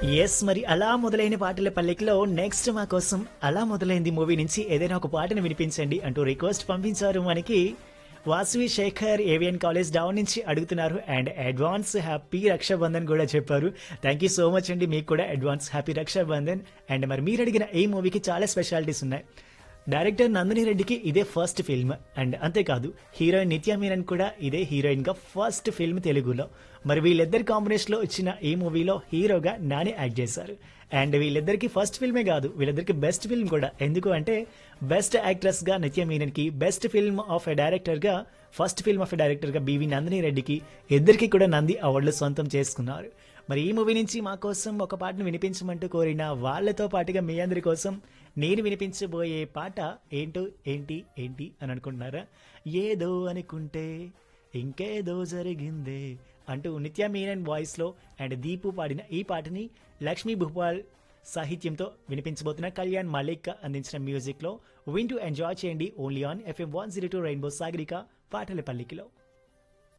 yes మరి అలా మొదలైన పాటల పల్లెకిలో నెక్స్ట్ మా కోసం అలా మొదలైంది మూవీ నుంచి ఏదైనా ఒక పాటను వినిపించండి అంటూ రిక్వెస్ట్ పంపించారు మనకి వాసవి శేఖర్ ఏవియన్ కాలేజ్ డౌన్ నుంచి అడుగుతున్నారు అండ్ అడ్వాన్స్ హ్యాపీ రక్షాబంధన్ కూడా చెప్పారు థ్యాంక్ యూ సో మచ్ అండి మీకు కూడా అడ్వాన్స్ హ్యాపీ రక్షాబంధన్ అండ్ మరి మీరు అడిగిన ఈ మూవీకి చాలా స్పెషాలిటీస్ ఉన్నాయి డైరెక్టర్ నందిని రెడ్డికి ఇదే ఫస్ట్ ఫిల్మ్ అండ్ అంతేకాదు హీరోయిన్ నిత్య మీనన్ కూడా ఇదే హీరోయిన్ గా ఫస్ట్ ఫిల్మ్ తెలుగులో మరి వీళ్ళిద్దరి కాంబినేషన్ లో వచ్చిన ఈ మూవీలో హీరోగా నాని యాక్ట్ చేశారు అండ్ వీళ్ళిద్దరికి ఫస్ట్ ఫిల్మే కాదు వీళ్ళిద్దరికి బెస్ట్ ఫిల్మ్ కూడా ఎందుకు అంటే బెస్ట్ యాక్ట్రెస్ గా నిత్య మీనన్ కి best film of a director గా first film of a director గా బివి నందిని రెడ్డికి ఇద్దరికి కూడా నంది అవార్డులు సొంతం చేసుకున్నారు మరి ఈ మూవీ నుంచి మా కోసం ఒక పాటను వినిపించమంటూ కోరిన వాళ్ళతో పాటుగా మీ అందరి కోసం నేను వినిపించబోయే పాట ఏంటో ఏంటి ఏంటి అని అనుకుంటున్నారా ఏదో అనుకుంటే ఇంకేదో జరిగిందే అంటూ నిత్య మీనన్ వాయిస్లో అండ్ దీపు పాడిన ఈ పాటని లక్ష్మీ భూపాల్ సాహిత్యంతో వినిపించబోతున్న కళ్యాణ్ మలిక్ అందించిన మ్యూజిక్లో వింటూ ఎంజాయ్ చేయండి only on FM one zero two rainbow Sagarika పాటల పల్లికిలో